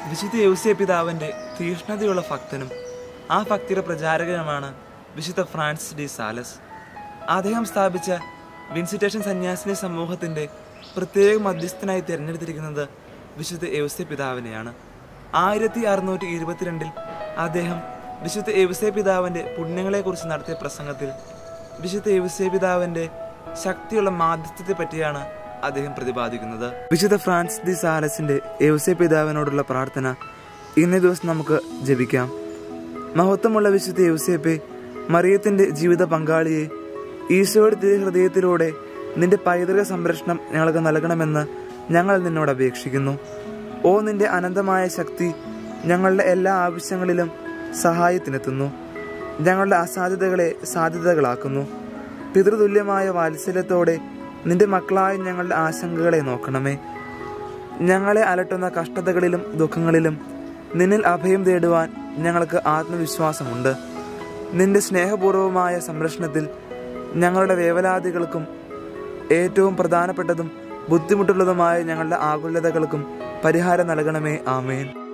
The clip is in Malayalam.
വിശുദ്ധ യൗസിയ പിതാവിന്റെ തീഷ്ണതയുള്ള ഭക്തനും ആ ഭക്തിയുടെ പ്രചാരകനുമാണ് വിശുദ്ധ ഫ്രാൻസിസ് ഡി സാലസ് അദ്ദേഹം സ്ഥാപിച്ച വിൻസിറ്റേഷൻ സന്യാസിനി സമൂഹത്തിന്റെ പ്രത്യേക മധ്യസ്ഥനായി തിരഞ്ഞെടുത്തിരിക്കുന്നത് വിശുദ്ധ യൗസ്യ പിതാവിനെയാണ് ആയിരത്തി അറുന്നൂറ്റി ഇരുപത്തിരണ്ടിൽ അദ്ദേഹം വിശുദ്ധ യൗസ്യ പിതാവിന്റെ പുണ്യങ്ങളെക്കുറിച്ച് നടത്തിയ പ്രസംഗത്തിൽ വിശുദ്ധ യൗസ്യ പിതാവിന്റെ ശക്തിയുള്ള മാധ്യസ്ഥത്തെ പറ്റിയാണ് അദ്ദേഹം പ്രതിപാദിക്കുന്നത് വിശുദ്ധ ഫ്രാൻസ് ദി സാലസിന്റെ യൗസ്യ പിതാവിനോടുള്ള പ്രാർത്ഥന ഇന്നേ ദിവസം നമുക്ക് ജപിക്കാം മഹത്വമുള്ള വിശുദ്ധ യൗസേപ്പെ മറിയത്തിന്റെ ജീവിത പങ്കാളിയെ ഈശോയുടെ തിരു ഹൃദയത്തിലൂടെ നിന്റെ പൈതൃക സംരക്ഷണം ഞങ്ങൾക്ക് നൽകണമെന്ന് ഞങ്ങൾ നിന്നോട് അപേക്ഷിക്കുന്നു ഓ നിന്റെ അനന്തമായ ശക്തി ഞങ്ങളുടെ എല്ലാ ആവശ്യങ്ങളിലും സഹായത്തിനെത്തുന്നു ഞങ്ങളുടെ അസാധ്യതകളെ സാധ്യതകളാക്കുന്നു പിതൃതുല്യമായ വാത്സല്യത്തോടെ നിന്റെ മക്കളായ ഞങ്ങളുടെ ആശങ്കകളെ നോക്കണമേ ഞങ്ങളെ അലട്ടുന്ന കഷ്ടതകളിലും ദുഃഖങ്ങളിലും നിന്നിൽ അഭയം തേടുവാൻ ഞങ്ങൾക്ക് ആത്മവിശ്വാസമുണ്ട് നിന്റെ സ്നേഹപൂർവമായ സംരക്ഷണത്തിൽ ഞങ്ങളുടെ വേവലാതികൾക്കും ഏറ്റവും പ്രധാനപ്പെട്ടതും ബുദ്ധിമുട്ടുള്ളതുമായ ഞങ്ങളുടെ ആകുലതകൾക്കും പരിഹാരം നൽകണമേ ആമേൻ